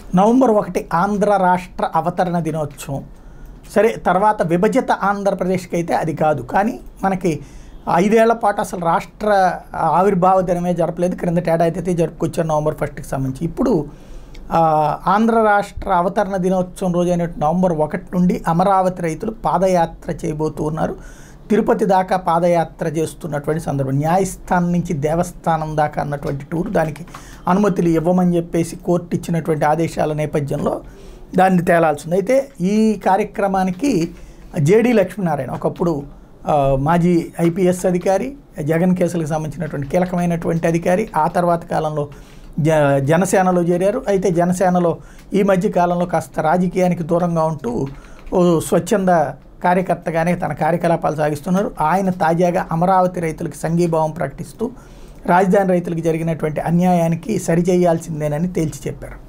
November ఒకటి ఆంధ్ర రాష్ట్ర అవతరణ దినోత్సవం సరే తర్వాత విభజిత ఆంధ్రప్రదేశ్కి అయితే అది కాదు కానీ మనకి ఐదేళ్ల పాటు అసలు రాష్ట్ర ఆవిర్భావ దినమే జరపలేదు క్రిందట ఏడాది అయితే జరుపుకొచ్చారు నవంబర్ ఫస్ట్కి సంబంధించి ఇప్పుడు ఆ, ఆంధ్ర రాష్ట్ర అవతరణ దినోత్సవం రోజైన నవంబర్ ఒకటి నుండి అమరావతి రైతులు పాదయాత్ర చేయబోతూ ఉన్నారు తిరుపతి దాకా పాదయాత్ర చేస్తున్నటువంటి సందర్భం న్యాయస్థానం నుంచి దేవస్థానం దాకా అన్నటువంటి టూర్ దానికి అనుమతులు ఇవ్వమని చెప్పేసి కోర్టు ఇచ్చినటువంటి ఆదేశాల నేపథ్యంలో దాన్ని తేలాల్సింది అయితే ఈ కార్యక్రమానికి జేడి లక్ష్మీనారాయణ ఒకప్పుడు ఆ, మాజీ ఐపీఎస్ అధికారి జగన్ కేసులకు సంబంధించినటువంటి కీలకమైనటువంటి అధికారి ఆ తర్వాత కాలంలో జ జనసేనలో చేరారు అయితే జనసేనలో ఈ మధ్య కాలంలో కాస్త రాజకీయానికి దూరంగా ఉంటూ ఓ స్వచ్ఛంద కార్యకర్తగానే తన కార్యకలాపాలు సాగిస్తున్నారు ఆయన తాజాగా అమరావతి రైతులకు సంఘీభావం ప్రకటిస్తూ రాజధాని రైతులకు జరిగినటువంటి అన్యాయానికి సరిచేయాల్సిందేనని తేల్చి చెప్పారు